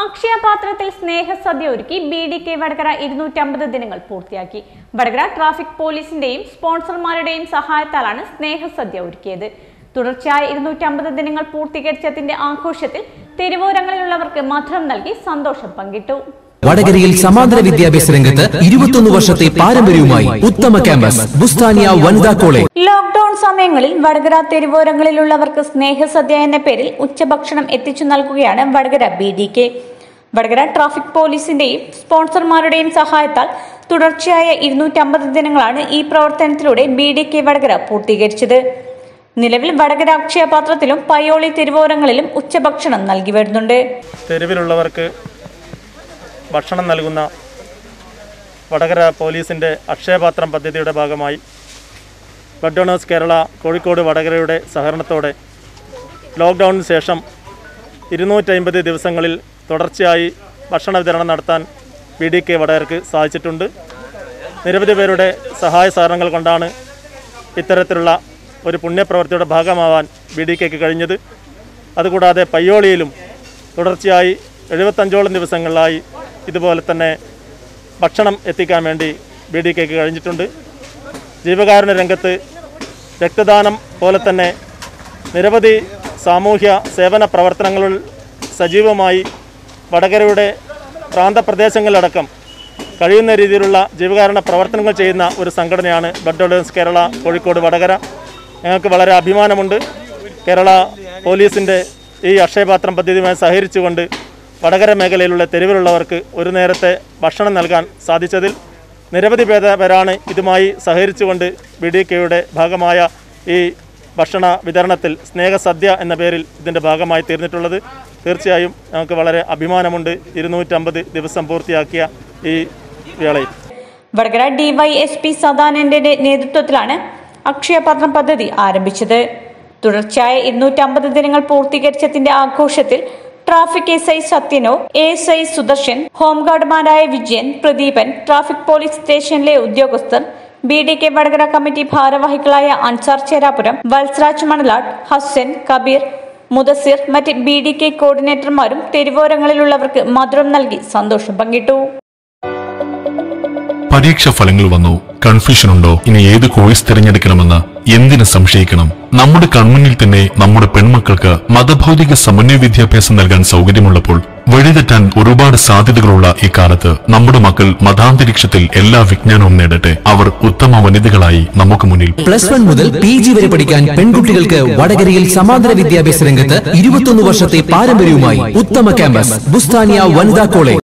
അക്ഷയപാത്രത്തിൽ സ്നേഹസദ്യ ഒരുക്കി B D K Vadakara ഇരുന്നൂറ്റമ്പത് ദിനങ്ങൾ പൂർത്തിയാക്കി വടകര ട്രാഫിക് പോലീസിന്റെയും സ്പോൺസർമാരുടെയും സഹായത്താലാണ് സ്നേഹസദ്യ ഒരുക്കിയത് തുടർച്ചയായ ഇരുന്നൂറ്റമ്പത് ദിനങ്ങൾ പൂർത്തീകരിച്ചതിന്റെ ആഘോഷത്തിൽ തെരുവോരങ്ങളിലുള്ളവർക്ക് മധുരം നൽകി സന്തോഷം പങ്കിട്ടു വടകരയിൽ സമാന്തര വിദ്യാഭ്യാസ രംഗത്ത് ഇരുപത്തൊന്ന് വർഷത്തെ പാരമ്പര്യവുമായി ഉത്തമ ക്യാമ്പസ് ബുസ്താനിയ വനിതാ കോളേജ് ലോക്ഡൌൺ സമയങ്ങളിൽ വടകര തെരുവോരങ്ങളിലുള്ളവർക്ക് സ്നേഹസദ്യ എന്ന പേരിൽ ഉച്ചഭക്ഷണം എത്തിച്ചു നൽകുകയാണ് Vadakara B D K Vadakara traffic പോലീസിന്റെയും സ്പോൺസർമാരുടെയും സഹായത്താൽ തുടർച്ചയായ ഇരുന്നൂറ്റമ്പത് ദിനങ്ങളാണ് ഈ പ്രവർത്തനത്തിലൂടെ ബി ഡി കെ വടകര പൂർത്തീകരിച്ചത് നിലവിൽ വടകര അക്ഷയപാത്രത്തിലും പയ്യോളി തെരുവോരങ്ങളിലും ഉച്ചഭക്ഷണം നൽകി വരുന്നുണ്ട് തെരുവിലുള്ളവർക്ക് ഭക്ഷണം നൽകുന്ന വടകര പോലീസിൻ്റെ അക്ഷയപാത്രം പദ്ധതിയുടെ ഭാഗമായി ബ്ലഡ് ഡൊണേഴ്സ് കേരള കോഴിക്കോട് വടകരയുടെ സഹകരണത്തോടെ ലോക്ക്ഡൗണിന് ശേഷം ഇരുന്നൂറ്റമ്പത് ദിവസങ്ങളിൽ തുടർച്ചയായി ഭക്ഷണ വിതരണം നടത്താൻ ബി ഡി കെ വടകരക്ക് സാധിച്ചിട്ടുണ്ട് നിരവധി പേരുടെ സഹായ സഹകരണങ്ങൾ കൊണ്ടാണ് ഇത്തരത്തിലുള്ള ഒരു പുണ്യപ്രവൃത്തിയുടെ ഭാഗമാവാൻ ബി ഡി കെക്ക് കഴിഞ്ഞത് അതുകൂടാതെ പയ്യോളിയിലും തുടർച്ചയായി എഴുപത്തഞ്ചോളം ദിവസങ്ങളിലായി ഇതുപോലെ തന്നെ ഭക്ഷണം എത്തിക്കാൻ വേണ്ടി ബി ഡി കെക്ക് കഴിഞ്ഞിട്ടുണ്ട് ജീവകാരുണ്യ രംഗത്ത് രക്തദാനം പോലെ തന്നെ നിരവധി സാമൂഹ്യ സേവന പ്രവർത്തനങ്ങളിൽ സജീവമായി വടകരയുടെ പ്രാന്തപ്രദേശങ്ങളിലടക്കം കഴിയുന്ന രീതിയിലുള്ള ജീവകാരുണ്യ പ്രവർത്തനങ്ങൾ ചെയ്യുന്ന ഒരു സംഘടനയാണ് ബ്ലഡ് ഡൊണേഴ്സ് കേരള കോഴിക്കോട് വടകര ഞങ്ങൾക്ക് വളരെ അഭിമാനമുണ്ട് കേരള പോലീസിൻ്റെ ഈ അക്ഷയപാത്രം പദ്ധതിയുമായി സഹകരിച്ചുകൊണ്ട് വടകര മേഖലയിലുള്ള തെരുവിലുള്ളവർക്ക് ഒരു നേരത്തെ ഭക്ഷണം നൽകാൻ സാധിച്ചതിൽ നിരവധി പേത പേരാണ് ഇതുമായി സഹകരിച്ചുകൊണ്ട് ബി ഡി കെയുടെ ഭാഗമായ ഈ ഭക്ഷണ വിതരണത്തിൽ സ്നേഹസദ്യ എന്ന പേരിൽ ഇതിൻ്റെ ഭാഗമായി തീർന്നിട്ടുള്ളത് തീർച്ചയായും ഞങ്ങൾക്ക് വളരെ അഭിമാനമുണ്ട് ഇരുന്നൂറ്റമ്പത് ദിവസം പൂർത്തിയാക്കിയ ഈ വേളയിൽ വടകര ഡിവൈഎസ്പി സദാനന്ദന്റെ നേതൃത്വത്തിലാണ് അക്ഷയപാത്രം പദ്ധതി ആരംഭിച്ചത് തുടർച്ചയായ ഇരുന്നൂറ്റമ്പത് ദിനങ്ങൾ പൂർത്തീകരിച്ചതിന്റെ ആഘോഷത്തിൽ ട്രാഫിക് എസ് ഐ സത്യനോ എസ് ഐ സുദർശൻ ഹോംഗാർഡുമാരായ വിജയൻ പ്രദീപൻ ട്രാഫിക് പോലീസ് സ്റ്റേഷനിലെ ഉദ്യോഗസ്ഥർ B D K Vadakara committee ഭാരവാഹികളായ അൻസാർ ചേരാപുരം വത്സരാജ് മണലാട്ട് ഹസൻ കബീർ മുദസിർ മറ്റ് ബി ഡി കെ കോർഡിനേറ്റർമാരും തെരുവോരങ്ങളിലുള്ളവർക്ക് മധുരം നൽകി സന്തോഷം പങ്കിട്ടു പരീക്ഷ ഫലങ്ങൾ വന്നു കൺഫ്യൂഷൻ ഉണ്ടോ ഇനി ഏത് കോഴ്സ് തിരഞ്ഞെടുക്കണമെന്ന് എന്തിന് സംശയിക്കണം നമ്മുടെ കൺമുന്നിൽ തന്നെ നമ്മുടെ പെൺമക്കൾക്ക് മതഭൗതിക സമന്വയ വിദ്യാഭ്യാസം നൽകാൻ സൗകര്യമുള്ളപ്പോൾ വഴിതെറ്റാൻ ഒരുപാട് സാധ്യതകളുള്ള ഈ കാലത്ത് നമ്മുടെ മക്കൾ മതാന്തരീക്ഷത്തിൽ എല്ലാ വിജ്ഞാനവും നേടട്ടെ അവർ ഉത്തമ വനിതകളായി നമുക്ക് മുന്നിൽ പ്ലസ് വൺ മുതൽ പി ജി വരെ പഠിക്കാൻ പെൺകുട്ടികൾക്ക് വടകരയിൽ സമാന്തര വിദ്യാഭ്യാസ രംഗത്ത് ഇരുപത്തൊന്ന് വർഷത്തെ പാരമ്പര്യവുമായി ഉത്തമ ക്യാമ്പസ് ബുസ്താനിയ വനിതാ കോളേജ്